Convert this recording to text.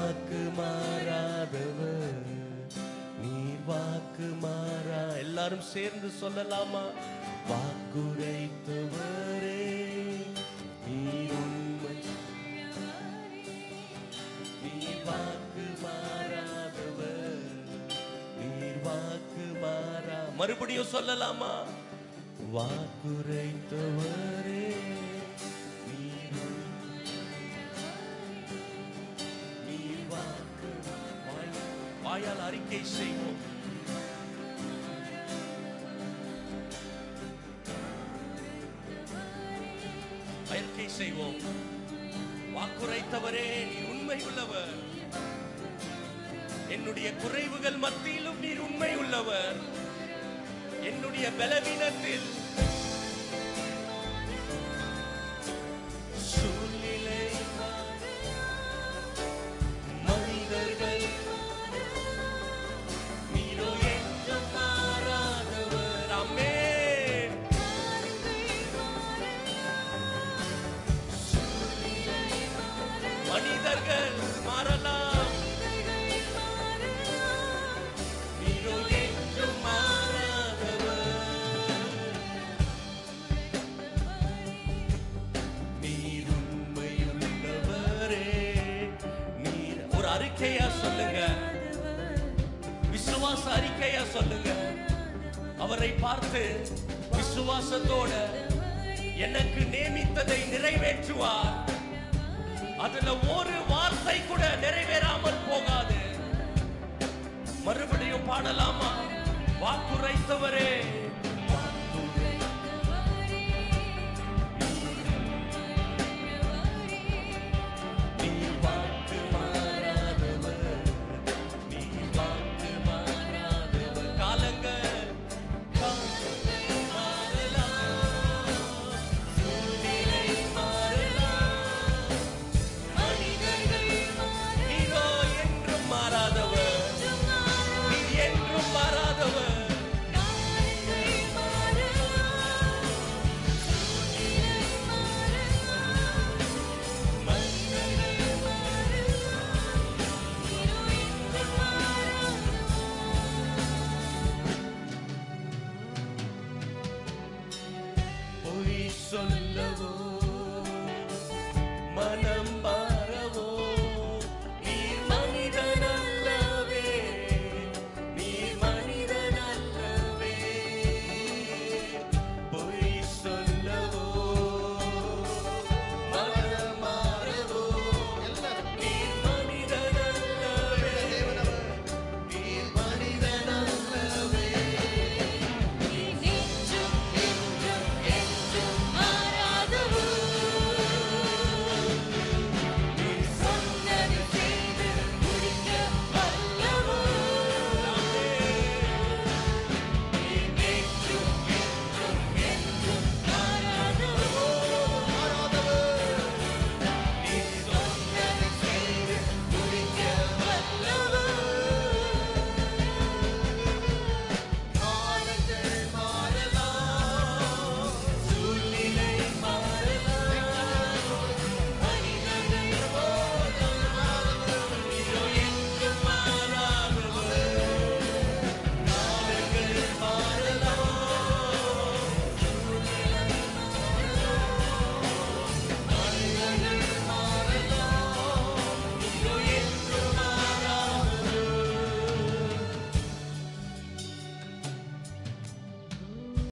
வாக்கு மாறாதவர் நீர் வாக்கு மாறா எல்லாரும் சேர்ந்து சொல்லலாமா வாக்குரைத்தவரே நீர் உண்மை நீர் வாக்கு மாறாதவர் நீர் வாக்கு மாறா மறுபடியும் சொல்லலாமா வாக்குரைத்தவரே நீர் உண்மை. நீர் வாக்கு வாய்- வாயால் அறிக்கை செய்வோம் அறிக்கை செய்வோம் வாக்குரைத்தவரே நீர் உண்மை உள்ளவர் என்னுடைய குறைவுகள் மத்தியிலும் நீர் உண்மை உள்ளவர் என்னுடைய பலவீனத்தில் சூழ்நிலை மனிதர்கள் நீரோ என்றும் மாறாதவர் ஆமென் மனிதர்கள் மாறலாம் நீரோ என்றும் மாறாதவர் நீர் உண்மையுள்ளவரே நீர் ஒரு அறிக்கையா சொல்லுங்க விசுவாச அறிக்கையா சொல்லுங்க அவரை பார்த்து விசுவாசத்தோட எனக்கு நியமித்ததை நிறைவேற்றுவார் அதுல ஒரு வார்த்தை கூட நிறைவேறாமல் போகாது மறுபடியும் பாடலாமா வாக்குரைத்தவரே